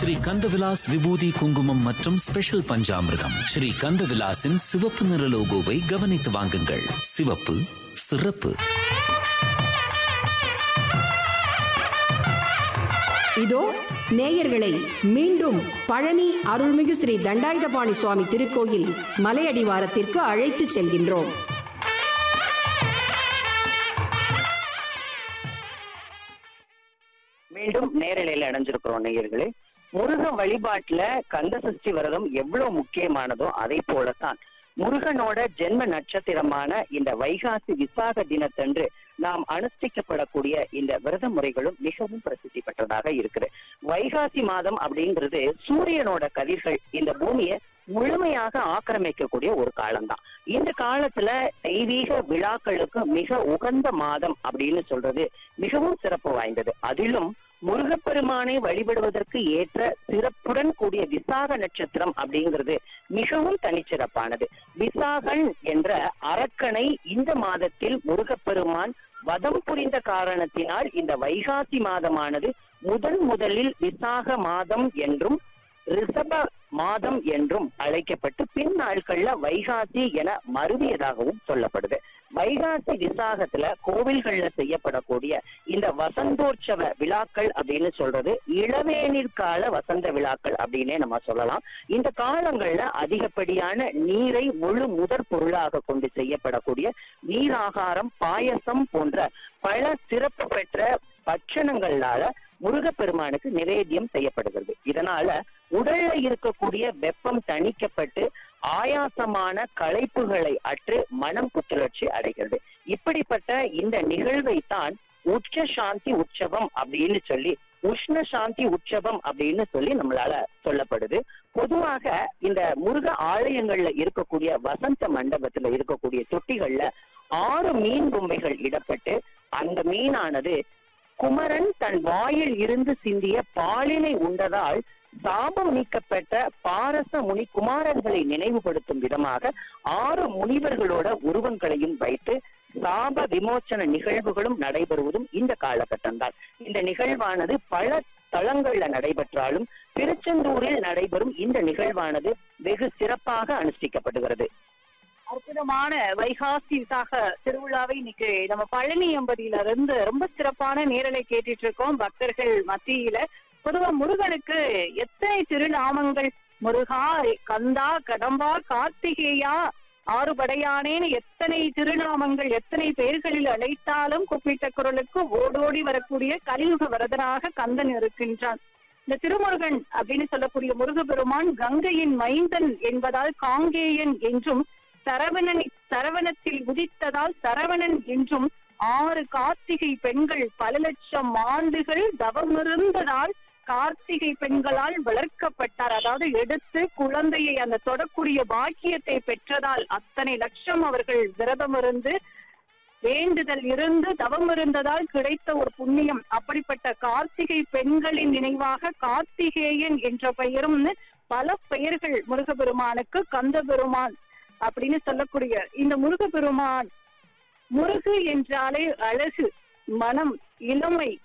ஸ்ரீ கந்தவிலாஸ் விபூதி குங்குமம் மற்றும் ஸ்பெஷல் பஞ்சாமிர்தம் ஸ்ரீ கந்தவிலாசின் சிவப்பு நிற லோகோவை கவனித்து வாங்குங்கள் சிவப்பு சிறப்பு இதோ நேயர்களை மீண்டும் பழனி அருள்மிகு ஸ்ரீ தண்டாயுதபாணி சுவாமி திருக்கோயில் மலையடிவாரத்திற்கு அழைத்துச் செல்கின்றோம் மீண்டும் நேரலையில அடைஞ்சிருக்கிறோம் நேயர்களே முருக வழிபாட்டுல கந்த சஷ்டி விரதம் எவ்வளவு முக்கியமானதோ அதை போலத்தான் முருகனோட ஜென்ம நட்சத்திரமான இந்த வைகாசி விசாக தினத்தன்று நாம் அனுஷ்டிக்கப்படக்கூடிய இந்த விரத முறைகளும் மிகவும் பிரசித்தி பெற்றதாக இருக்குது வைகாசி மாதம் அப்படிங்கிறது சூரியனோட கதிர்கள் இந்த பூமியை முழுமையாக ஆக்கிரமிக்கக்கூடிய ஒரு காலம்தான் இந்த காலத்துல தெய்வீக விழாக்களுக்கு மிக உகந்த மாதம் அப்படின்னு சொல்றது மிகவும் சிறப்பு வாய்ந்தது அதிலும் முருகப்பெருமானை வழிபடுவதற்கு ஏற்ற சிறப்புடன் கூடிய விசாக நட்சத்திரம் அப்படிங்கிறது மிகவும் தனிச்சிறப்பானது விசாகன் என்ற அரக்கனை இந்த மாதத்தில் முருகப்பெருமான் வதம் புரிந்த காரணத்தினால் இந்த வைகாசி மாதமானது முதன் முதலில் விசாக மாதம் என்றும் ரிஷப மாதம் என்றும் அழைக்கப்பட்டு பின் நாட்கள்ல வைகாசி என மருவியதாகவும் சொல்லப்படுது வைகாசி விசாகத்துல கோவில்கள்ல செய்யப்படக்கூடிய இந்த வசந்தோற்சவ விழாக்கள் அப்படின்னு சொல்றது இளவேநீர் கால வசந்த விழாக்கள் அப்படின்னே நம்ம சொல்லலாம் இந்த காலங்கள்ல அதிகப்படியான நீரை முழு முதற் பொருளாக கொண்டு செய்யப்படக்கூடிய நீராகாரம் பாயசம் போன்ற பல சிறப்பு பெற்ற பட்சணங்களால முருகப்பெருமானுக்கு நிவேத்தியம் செய்யப்படுகிறது இதனால உடல்ல இருக்கக்கூடிய வெப்பம் தணிக்கப்பட்டு ஆயாசமான களைப்புகளை அற்று மனம் புத்துணர்ச்சி அடைகிறது இப்படிப்பட்ட இந்த நிகழ்வை தான் உச்ச சாந்தி உற்சவம் அப்படின்னு சொல்லி உஷ்ண சாந்தி உற்சவம் அப்படின்னு சொல்லி நம்மளால சொல்லப்படுது பொதுவாக இந்த முருக ஆலயங்கள்ல இருக்கக்கூடிய வசந்த மண்டபத்துல இருக்கக்கூடிய தொட்டிகள்ல ஆறு மீன் பொம்மைகள் இடப்பட்டு அந்த மீனானது குமரன் தன் வாயில் இருந்து சிந்திய பாலினை உண்டதால் சாபம் நீக்கப்பட்ட பாரச முனி குமாரர்களை நினைவுபடுத்தும் விதமாக ஆறு முனிவர்களோட உருவங்களையும் வைத்து சாப விமோச்சன நிகழ்வுகளும் நடைபெறுவதும் இந்த காலகட்டம் தான் இந்த நிகழ்வானது பல தளங்கள்ல நடைபெற்றாலும் திருச்செந்தூரில் நடைபெறும் இந்த நிகழ்வானது வெகு சிறப்பாக அனுஷ்டிக்கப்படுகிறது அற்புதமான வைகாசி விசாக திருவிழாவை இன்னைக்கு நம்ம பழனி எம்பதியில இருந்து ரொம்ப சிறப்பான நேரலை கேட்டுட்டு இருக்கோம் பக்தர்கள் மத்தியில பொதுவா முருகனுக்கு எத்தனை திருநாமங்கள் முருகா கந்தா கடம்பா கார்த்திகேயா ஆறுபடையானேன்னு எத்தனை திருநாமங்கள் எத்தனை பெயர்களில் அழைத்தாலும் கூப்பிட்ட குரலுக்கு ஓடோடி வரக்கூடிய கலியுக வரதனாக கந்தன் இருக்கின்றான் இந்த திருமுருகன் அப்படின்னு சொல்லக்கூடிய முருகப்பெருமான் கங்கையின் மைந்தன் என்பதால் காங்கேயன் என்றும் சரவணன் சரவணத்தில் உதித்ததால் சரவணன் என்றும் ஆறு கார்த்திகை பெண்கள் பல லட்சம் ஆண்டுகள் தவமிருந்ததால் கார்த்திகை பெண்களால் வளர்க்கப்பட்டார் அதாவது எடுத்து குழந்தையை அந்த தொடக்கூடிய பாக்கியத்தை பெற்றதால் அத்தனை லட்சம் அவர்கள் விரதம் இருந்து வேண்டுதல் இருந்து தவம் இருந்ததால் கிடைத்த ஒரு புண்ணியம் அப்படிப்பட்ட கார்த்திகை பெண்களின் நினைவாக கார்த்திகேயன் என்ற பெயரும் பல பெயர்கள் முருகப்பெருமானுக்கு கந்த பெருமான் அப்படின்னு சொல்லக்கூடிய இந்த முருகப்பெருமான் முருகு என்றாலே அழகு மனம் இளமை